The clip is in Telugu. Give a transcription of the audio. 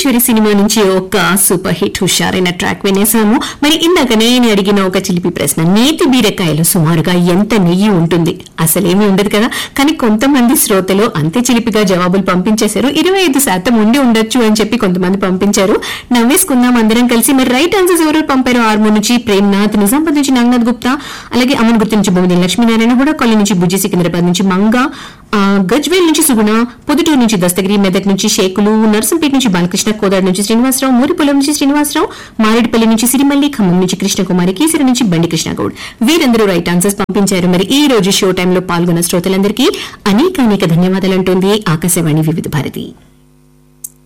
మహేశ్వరి సినిమా నుంచి ఒక సూపర్ హిట్ హుషారైన ట్రాక్ వినేసాము మరి ఇందాక నేను అడిగిన ఒక చిలిపి ప్రశ్న నేతి బీరకాయలు సుమారుగా ఎంత నెయ్యి ఉంటుంది అసలేమీ ఉండదు కదా కానీ కొంతమంది శ్రోతలు అంతే చిలిపిగా జవాబులు పంపించేశారు ఇరవై ఐదు శాతం ఉండి ఉండొచ్చు అని చెప్పి కొంతమంది పంపించారు నవ్వేసుకుందాం అందరం కలిసి మరి రైట్ ఆన్సర్స్ ఎవరు పంపారు ఆర్మూర్ నుంచి ప్రేమ్నాథ్ నిజామాబాద్ నుంచి నాగనాథ్ గుప్తా అలాగే అమన్ గుర్తు నుంచి భూమిని లక్ష్మీనారాయణ కూడా కొల్లి నుంచి బుజ్జి సికింద్రాబాద్ నుంచి మంగ ఆ, గజ్వేల్ నుంచి సుగుణ పొదుటూరు నుంచి దస్తగిరి మెదక్ నుంచి షేకులు నర్సంపేట నుంచి బాలకృష్ణ కోదాడు నుంచి శ్రీనివాసరావు మూరిపొలం నుంచి శ్రీనివాసరావు మారేడుపల్లి నుంచి సిరిమల్లి ఖమ్మం నుంచి కృష్ణకుమారి కీసరి నుంచి బండి కృష్ణగౌడ్ వీరందరూ రైట్ ఆన్సర్స్ పంపించారు మరి ఈ రోజు షో టైంలో పాల్గొన్న శ్రోతలందరికీ అనేక అనేక ధన్యవాదాలు అంటోంది ఆకాశవాణి వివిధ భారతి